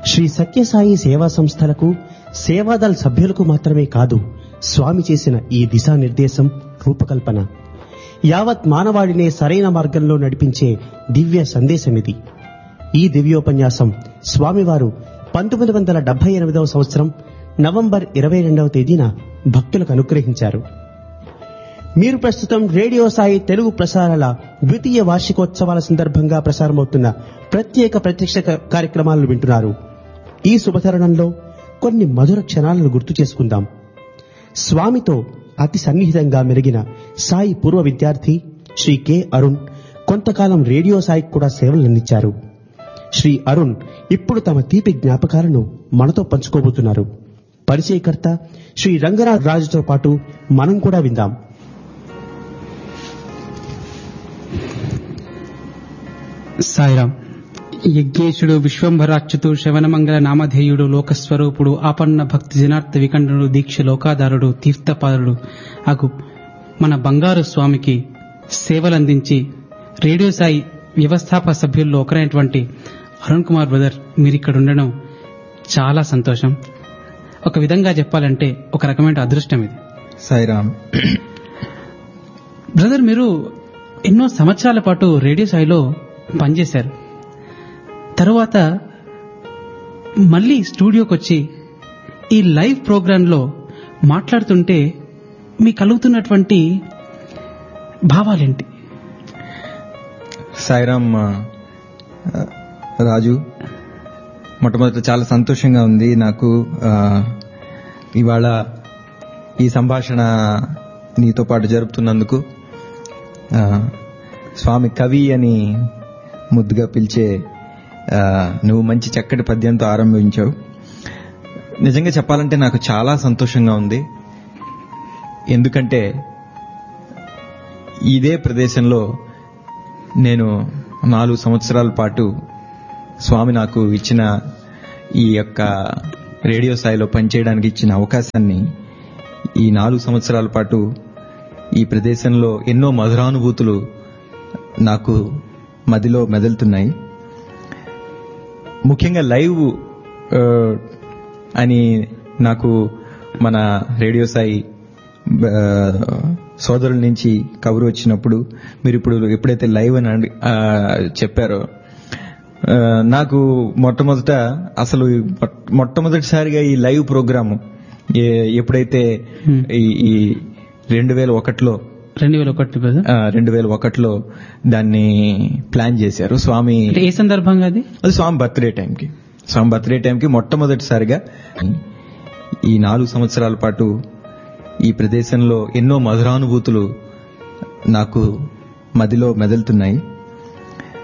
శ్రీ సత్యసాయి సేవా సంస్థలకు సేవాదల్ సభ్యులకు మాత్రమే కాదు స్వామి చేసిన ఈ దిశానిర్దేశం రూపకల్పన యావత్ మానవాళినే సరైన మార్గంలో నడిపించే దివ్య సందేశమిది ఈ దివ్యోపన్యాసం స్వామివారు పంతొమ్మిది వందల డెబ్బై ఎనిమిదవ సంవత్సరం నవంబర్ ఇరవై రెండవ తేదీన భక్తులకు అనుగ్రహించారు మీరు ప్రస్తుతం రేడియో సాయి తెలుగు ప్రసారాల ద్వితీయ వార్షికోత్సవాల సందర్భంగా ప్రసారమవుతున్న ప్రత్యేక ప్రత్యక్ష క- కార్యక్రమాలను వింటున్నారు ఈ శుభతరుణంలో కొన్ని మధుర క్షణాలను గుర్తు చేసుకుందాం స్వామితో అతి సన్నిహితంగా మెరిగిన సాయి పూర్వ విద్యార్థి శ్రీ కె అరుణ్ కొంతకాలం రేడియో సాయికి కూడా సేవలందించారు శ్రీ అరుణ్ ఇప్పుడు తమ తీపి జ్ఞాపకాలను మనతో పంచుకోబోతున్నారు పరిచయకర్త శ్రీ రంగనాథ్ రాజుతో పాటు మనం కూడా విందాం సాయిరాం యజ్ఞేశుడు విశ్వంభరాచ్యుతు శ్రవణమంగళ నామధేయుడు లోకస్వరూపుడు ఆపన్న భక్తి జనార్థ వికంఠనుడు దీక్ష లోకాధారుడు తీర్థపాదుడు అగు మన బంగారు స్వామికి సేవలందించి రేడియో సాయి వ్యవస్థాపక సభ్యుల్లో ఒకరైనటువంటి అరుణ్ కుమార్ బ్రదర్ మీరు ఇక్కడ ఉండడం చాలా సంతోషం ఒక విధంగా చెప్పాలంటే ఒక రకమైన అదృష్టం ఇది సాయిరామ్ బ్రదర్ మీరు ఎన్నో సంవత్సరాల పాటు రేడియో సాయిలో పనిచేశారు తరువాత మళ్ళీ స్టూడియోకి వచ్చి ఈ లైవ్ ప్రోగ్రాంలో మాట్లాడుతుంటే మీ కలుగుతున్నటువంటి భావాలేంటి సాయిరామ్ ఆ, రాజు మొట్టమొదట చాలా సంతోషంగా ఉంది నాకు ఆ, ఇవాళ ఈ సంభాషణ నీతో పాటు జరుపుతున్నందుకు ఆ, స్వామి కవి అని ముద్దుగా పిలిచే ఆ, నువ్వు మంచి చక్కటి పద్యంతో ఆరంభించావు నిజంగా చెప్పాలంటే నాకు చాలా సంతోషంగా ఉంది ఎందుకంటే ఇదే ప్రదేశంలో నేను నాలుగు సంవత్సరాల పాటు స్వామి నాకు ఇచ్చిన ఈ యొక్క రేడియో స్థాయిలో పనిచేయడానికి ఇచ్చిన అవకాశాన్ని ఈ నాలుగు సంవత్సరాల పాటు ఈ ప్రదేశంలో ఎన్నో మధురానుభూతులు నాకు మదిలో మెదులుతున్నాయి ముఖ్యంగా లైవ్ ఆ, అని నాకు మన రేడియో సాయి ఆ, సోదరుల నుంచి కబురు వచ్చినప్పుడు మీరు ఇప్పుడు ఎప్పుడైతే లైవ్ అని అడి- ఆ, చెప్పారో ఆ, నాకు మొట్టమొదట అసలు ఈ మొట్ట- మొట్టమొదటిసారిగా ఈ లైవ్ ప్రోగ్రాము ఏ- ఎప్పుడైతే Hmm. ఈ ఈ రెండు వేల ఒకటిలో రెండు వేల ఒకటి బ్రదర్ రెండు వేల ఒకటిలో దాన్ని ప్లాన్ చేశారు స్వామి అంటే ఏ సందర్భంగా అది అది స్వామి బర్త్డే టైంకి స్వామి బర్త్డే టైంకి మొట్టమొదటిసారిగా ఈ నాలుగు సంవత్సరాల పాటు ఈ ప్రదేశంలో ఎన్నో మధురానుభూతులు నాకు మదిలో మెదులుతున్నాయి